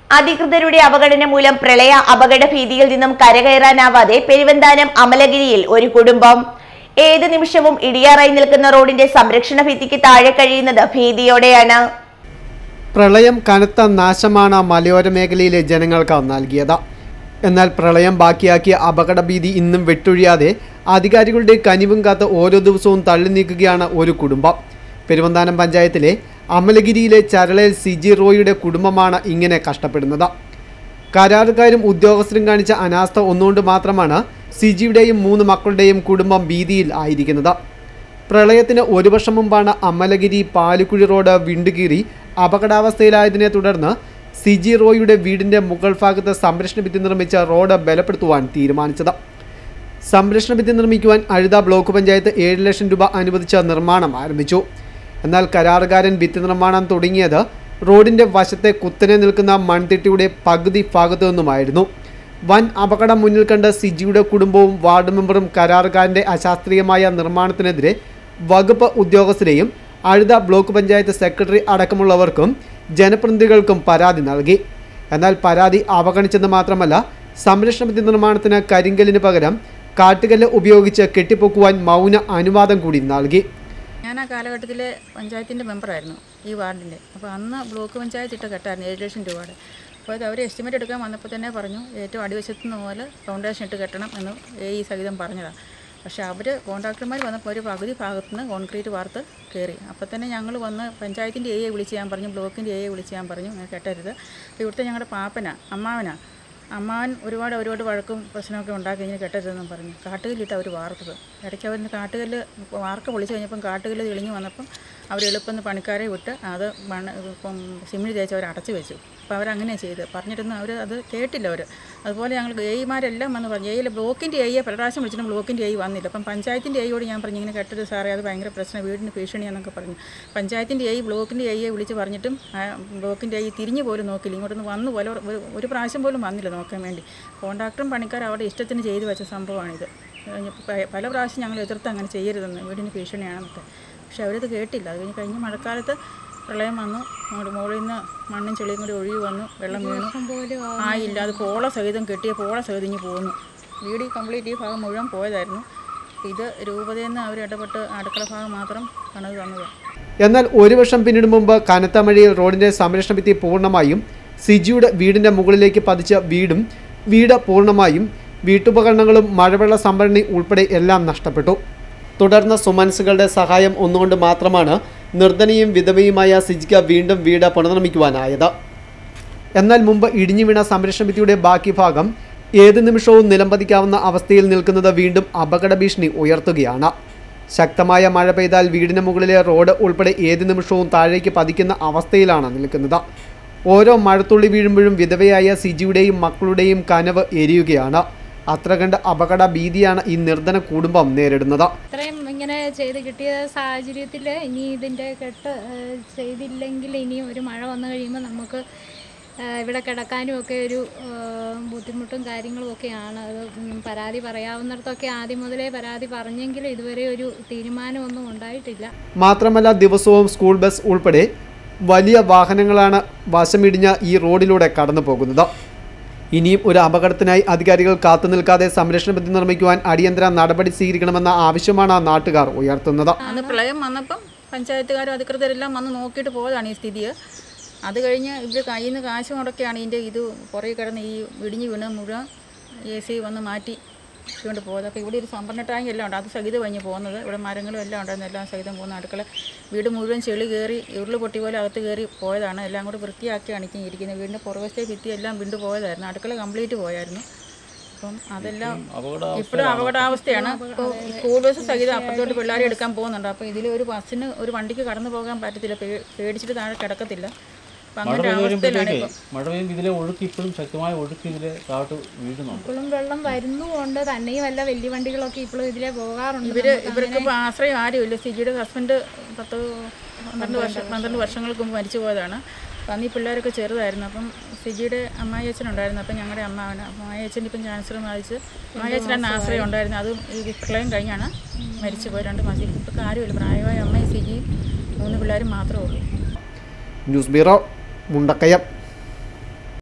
അധികൃതരുടെ അവഗണന മൂലം പ്രളയ അപകട ഭീതിയിൽ നിന്നും കരകയറാനാവാതെ പെരുവന്താനം അമലഗിരിയിൽ ഒരു കുടുംബം ഏത് നിമിഷവും ഇടിയാറായി നിൽക്കുന്ന റോഡിന്റെ സംരക്ഷണ ഭിത്തിക്ക് താഴെ കഴിയുന്നത് ഭീതിയോടെയാണ് പ്രളയം കനത്ത നാശമാണ് മലയോര മേഖലയിലെ ജനങ്ങൾക്ക് നൽകിയത് എന്നാൽ പ്രളയം ബാക്കിയാക്കിയ അപകടഭീതി ഇന്നും വെട്ടൊഴിയാതെ അധികാരികളുടെ കനിവും കാത്ത് ഓരോ ദിവസവും തള്ളി നീക്കുകയാണ് ഒരു കുടുംബം പെരുവന്താനം പഞ്ചായത്തിലെ അമലഗിരിയിലെ ചരളയിൽ സിജി റോയിയുടെ കുടുംബമാണ് ഇങ്ങനെ കഷ്ടപ്പെടുന്നത് കരാറുകാരും ഉദ്യോഗസ്ഥരും കാണിച്ച അനാസ്ഥ ഒന്നുകൊണ്ട് മാത്രമാണ് സിജിയുടെയും മൂന്ന് മക്കളുടെയും കുടുംബം ഭീതിയിൽ ആയിരിക്കുന്നത് പ്രളയത്തിന് ഒരു വർഷം മുമ്പാണ് അമലഗിരി പാലുക്കുഴി റോഡ് വിണ്ടുകീറി അപകടാവസ്ഥയിലായതിനെ തുടർന്ന് സിജി റോയിയുടെ വീടിന്റെ മുകൾ ഭാഗത്ത് സംരക്ഷണ ഭിത്തി നിർമ്മിച്ച റോഡ് ബലപ്പെടുത്തുവാൻ തീരുമാനിച്ചത് സംരക്ഷണ ഭിത്തി നിർമ്മിക്കുവാൻ അഴുത ബ്ലോക്ക് പഞ്ചായത്ത് ഏഴ് ലക്ഷം രൂപ അനുവദിച്ച നിർമ്മാണം ആരംഭിച്ചു എന്നാൽ കരാറുകാരൻ ഭിത്തി നിർമ്മാണം തുടങ്ങിയത് റോഡിന്റെ വശത്തെ കുത്തനെ നിൽക്കുന്ന മൺതിട്ടിയുടെ പകുതി ഭാഗത്തു നിന്നുമായിരുന്നു വൻ അപകടം മുന്നിൽ കണ്ട് സിജിയുടെ കുടുംബവും വാർഡ് മെമ്പറും കരാറുകാരന്റെ അശാസ്ത്രീയമായ നിർമ്മാണത്തിനെതിരെ വകുപ്പ് ഉദ്യോഗസ്ഥരെയും അഴുത ബ്ലോക്ക് പഞ്ചായത്ത് സെക്രട്ടറി അടക്കമുള്ളവർക്കും ജനപ്രതിനിധികൾക്കും പരാതി നൽകി എന്നാൽ പരാതി അവഗണിച്ചെന്ന് മാത്രമല്ല സംരക്ഷണ ഭിത്തി നിർമ്മാണത്തിന് കരിങ്കലിന് പകരം കാട്ടുകല്ല് ഉപയോഗിച്ച് കെട്ടിപ്പൊക്കുവാൻ മൗന അനുവാദം കൂടി നൽകി ഞാൻ ആ കാലഘട്ടത്തിലെ പഞ്ചായത്തിൻ്റെ മെമ്പറായിരുന്നു ഈ വാർഡിൻ്റെ അപ്പോൾ അന്ന് ബ്ലോക്ക് പഞ്ചായത്ത് ഇട്ട കെട്ടായിരുന്നു ഏഴ് ലക്ഷം രൂപയുടെ അപ്പോൾ അത് അവർ എസ്റ്റിമേറ്റ് എടുക്കാൻ വന്നപ്പോൾ തന്നെ പറഞ്ഞു ഏറ്റവും അടിവശത്ത് നിന്ന് പോലെ ഫൗണ്ടേഷൻ ഇട്ട് കെട്ടണം എന്ന് എ ഈ സഹിതം പറഞ്ഞതാണ് പക്ഷേ അവർ കോൺട്രാക്ടർമാർ വന്നപ്പോൾ ഒരു പകുതി ഭാഗത്ത് നിന്ന് കോൺക്രീറ്റ് വാർത്ത് കയറി അപ്പോൾ തന്നെ ഞങ്ങൾ വന്ന് പഞ്ചായത്തിൻ്റെ എയെ വിളിച്ച് ഞാൻ പറഞ്ഞു ബ്ലോക്കിൻ്റെ എയെ വിളിച്ച് ഞാൻ പറഞ്ഞു അങ്ങനെ കെട്ടരുത് അപ്പോൾ ഇവിടുത്തെ ഞങ്ങളുടെ പാപ്പന അമ്മാവനാ അമ്മാവൻ ഒരുപാട് ഒരുപാട് വഴക്കും പ്രശ്നമൊക്കെ ഉണ്ടാക്കി ഇങ്ങനെ കെട്ടരുതെന്നും പറഞ്ഞു കാട്ടുകല്ലിട്ട് അവർ വാർത്തത് ഇടയ്ക്ക് അവർ കാട്ടുകല്ല് വാർക്ക പൊളിച്ച് കഴിഞ്ഞപ്പം കാട്ടുകല്ല് തെളിഞ്ഞ് വന്നപ്പം അവർ എളുപ്പം പണിക്കാരെ വിട്ട് അത് മണ്ണ് ഇപ്പം സിമിഴി തേച്ച് അവർ അടച്ചു വെച്ചു അപ്പോൾ അവരങ്ങനെ ചെയ്ത് പറഞ്ഞിട്ടൊന്നും അവർ അത് കേട്ടില്ല അവർ അതുപോലെ ഞങ്ങൾ എയ്മാരെല്ലാം വന്ന് പറഞ്ഞു എയിൽ ബ്ലോക്കിൻ്റെ എയ്യെ പല പ്രാവശ്യം വിളിച്ചിട്ടും ബ്ലോക്കിൻ്റെ എയ് വന്നില്ല അപ്പം പഞ്ചായത്തിൻ്റെ എയ്യോട് ഞാൻ പറഞ്ഞു ഇങ്ങനെ കെട്ടരുത് സാറേ അത് ഭയങ്കര പ്രശ്നം വീടിന് ഭീഷണിയാന്നൊക്കെ പറഞ്ഞു പഞ്ചായത്തിൻ്റെ എയ് ബ്ലോക്കിൻ്റെ എയ്യെ വിളിച്ച് പറഞ്ഞിട്ടും ആ ബ്ലോക്കിൻ്റെ എയ് തിരിഞ്ഞു പോലും നോക്കില്ല ഇങ്ങോട്ടൊന്ന് വന്നു പോലെ ഒരു- ഒരു പ്രാവശ്യം പോലും വന്നില്ല നോക്കാൻ വേണ്ടി കോൺട്രാക്ടറും പണിക്കാരും അവരുടെ ഇഷ്ടത്തിന് ചെയ്തു വെച്ച സംഭവമാണിത് കഴിഞ്ഞ് പ- പല പ്രാവശ്യം ഞങ്ങൾ എതിർത്ത് അങ്ങനെ ചെയ്യരുതെന്ന് വീടിന് ഭീഷണിയാണെന്നൊക്കെ പക്ഷെ അവരത് കേട്ടില്ല അത് കഴിഞ്ഞ് കഴിഞ്ഞ മഴക്കാലത്ത് പ്രളയം വന്നു അങ്ങോട്ട് മുകളിൽ നിന്ന് മണ്ണും ചെളിയും കൂടി ഒഴുകി വന്നു വെള്ളം വീണു ആയില്ല അത് പോള സഹിതം കെട്ടിയ പോള സഹിതം ഇങ്ങ് പോന്നു വീട് കംപ്ലീറ്റ് ഈ ഭാഗം മുഴുവൻ പോയതായിരുന്നു ഇത് രൂപതയിൽ നിന്ന് അവർ ഇടപെട്ട് അടുക്കള ഭാഗം മാത്രം പണിത് തന്നതാണ് എന്നാൽ ഒരു വർഷം പിന്നീട് മുമ്പ് കനത്ത മഴയിൽ റോഡിന്റെ സംരക്ഷണ ഭിത്തി പൂർണ്ണമായും സിജിയുടെ വീടിന്റെ മുകളിലേക്ക് പതിച്ച വീടും വീട് പൂർണ്ണമായും വീട്ടുപകരണങ്ങളും മഴവെള്ള സംഭരണി ഉൾപ്പെടെ എല്ലാം നഷ്ടപ്പെട്ടു തുടർന്ന് സുമൻസുകളുടെ സഹായം ഒന്നുകൊണ്ട് മാത്രമാണ് നിർധനയും വിധവയുമായ സിജിക വീണ്ടും വീട് പുനർനിർമ്മിക്കുവാനായത് എന്നാൽ മുമ്പ് ഇടിഞ്ഞു വീണ സംരക്ഷണ ഭിത്തിയുടെ ബാക്കി ഭാഗം ഏത് നിമിഷവും നിലംപതിക്കാവുന്ന അവസ്ഥയിൽ നിൽക്കുന്നത് വീണ്ടും അപകട ഭീഷണി ഉയർത്തുകയാണ് ശക്തമായ മഴ പെയ്താൽ വീടിന് മുകളിലെ റോഡ് ഉൾപ്പെടെ ഏത് നിമിഷവും താഴേക്ക് പതിക്കുന്ന അവസ്ഥയിലാണ് നിൽക്കുന്നത് ഓരോ മഴത്തുള്ളി വീഴുമ്പോഴും വിധവയായ സിജിയുടെയും മക്കളുടെയും കനവ് എരിയുകയാണ് അത്ര കണ്ട് അപകട ഭീതിയാണ് ഈ നിർധന കുടുംബം നേരിടുന്നത് ഇത്രയും ഇങ്ങനെ ചെയ്ത് കിട്ടിയ സാഹചര്യത്തിൽ ഇനി ഇതിൻ്റെ കെട്ട് ഏഹ്, ചെയ്തില്ലെങ്കിൽ ഇനി ഒരു മഴ വന്നു കഴിയുമ്പോൾ നമുക്ക് ഏഹ്, ഇവിടെ കിടക്കാനും ഒക്കെ ഒരു ഏഹ്, ബുദ്ധിമുട്ടും കാര്യങ്ങളും ഒക്കെയാണ് അത് ഉം, പരാതി പറയാവുന്നിടത്തൊക്കെ ആദ്യം മുതലേ പരാതി പറഞ്ഞെങ്കിലും ഇതുവരെ ഒരു തീരുമാനമൊന്നും ഉണ്ടായിട്ടില്ല മാത്രമല്ല ദിവസവും സ്കൂൾ ബസ് ഉൾപ്പെടെ വലിയ വാഹനങ്ങളാണ് വശമിടിഞ്ഞ ഈ റോഡിലൂടെ കടന്നു പോകുന്നത് ഇനിയും ഒരു അപകടത്തിനായി അധികാരികൾ കാത്തു നിൽക്കാതെ സംരക്ഷണ ഭിത്തി നിർമ്മിക്കുവാൻ അടിയന്തര നടപടി സ്വീകരിക്കണമെന്ന ആവശ്യമാണ് നാട്ടുകാർ ഉയർത്തുന്നത് അന്ന് പ്രളയം വന്നപ്പം പഞ്ചായത്തുകാരും അധികൃതരെല്ലാം വന്ന് നോക്കിയിട്ട് പോയതാണ് ഈ സ്ഥിതി അത് കഴിഞ്ഞ് ഇവർ കയ്യിൽ നിന്ന് കാശ് മുടക്കിയാണ് ഇതിൻ്റെ ഇത് പുറകെ കിടന്ന് ഈ ഇടിഞ്ഞ് വീണ് മുഴുവൻ എ സി വന്ന് മാറ്റി കൊണ്ട് പോയത് അപ്പോൾ ഇവിടെ ഒരു സംഭരണ ടാങ്ക് എല്ലാം ഉണ്ട് അത് സഹിതം കഴിഞ്ഞ് പോകുന്നത് ഇവിടെ മരങ്ങളും എല്ലാം ഉണ്ടായിരുന്നു എല്ലാം സഹിതം പോകുന്ന അടുക്കള വീട് മുഴുവൻ ചെളി കയറി ഉരുള് പൊട്ടി പോലെ അകത്ത് കയറി പോയതാണ് എല്ലാം കൂടെ വൃത്തിയാക്കിയാണ് ഇങ്ങനെ ഇരിക്കുന്നത് വീടിൻ്റെ പുറവശത്തെ ഭിത്തി എല്ലാം വിണ്ടു പോയതായിരുന്നു അടുക്കള കംപ്ലീറ്റ് പോയായിരുന്നു അപ്പം അതെല്ലാം ഇപ്പോഴും അപകടാവസ്ഥയാണ് ഇപ്പോൾ സ്കൂൾ ബസ് സഹിതം അപ്പുറത്തോട്ട് പിള്ളേരെ എടുക്കാൻ പോകുന്നുണ്ട് അപ്പോൾ ഇതിൽ ഒരു ബസ്സിന് ഒരു വണ്ടിക്ക് കടന്നു പോകാൻ പറ്റത്തില്ല പേ- പേടിച്ചിട്ട് താഴെ കിടക്കത്തില്ല അപ്പം മഴ അങ്ങനെ പെയ്ത് അവസ്ഥയിലാണ് വരുമ്പോഴത്തേക്ക് ഇപ്പം മഴ പെയ്യുമ്പോൾ ഇതിലെ ഒഴുക്ക് ഇപ്പോഴും ശക്തമായ ഒഴുക്ക് ഇതിലെ താഴോട്ട് വീഴുന്നുണ്ട് ഇപ്പോഴും വെള്ളം വരുന്നുമുണ്ട് തന്നെയും അല്ല വലിയ വണ്ടികളൊക്കെ ഇപ്പോഴും ഇതിലെ പോകാറുണ്ട് ഇവര് ഇവർക്ക് ഇപ്പോൾ ആശ്രയം ആരുമില്ല സിജിയുടെ ഹസ്ബൻഡ് പത്ത് പന്ത്രണ്ട് വർഷം പന്ത്രണ്ട് വർഷങ്ങൾക്ക് മുമ്പ് മരിച്ചു പോയതാണ് അപ്പം അന്ന് ഈ പിള്ളേരൊക്കെ ചെറുതായിരുന്നു അപ്പം സിജിയുടെ അമ്മായി അച്ഛനുണ്ടായിരുന്നു അപ്പം ഞങ്ങളുടെ അമ്മാവന് അമ്മായി അച്ഛൻ ഇപ്പം ക്യാൻസർ ബാധിച്ച് അമ്മായി അച്ഛനാണ് ആശ്രയം ഉണ്ടായിരുന്നു അതും ഈ പ്രളയം കഴിഞ്ഞാണ് മരിച്ചു പോയത് രണ്ട് മാസം ഇപ്പം ആരുമില്ല പ്രായമായ അമ്മയും സിജിയും മൂന്ന് പിള്ളേരും മാത്രമേ ഉള്ളൂ ന്യൂസ് ബ്യൂറോ മുണ്ടക്കയം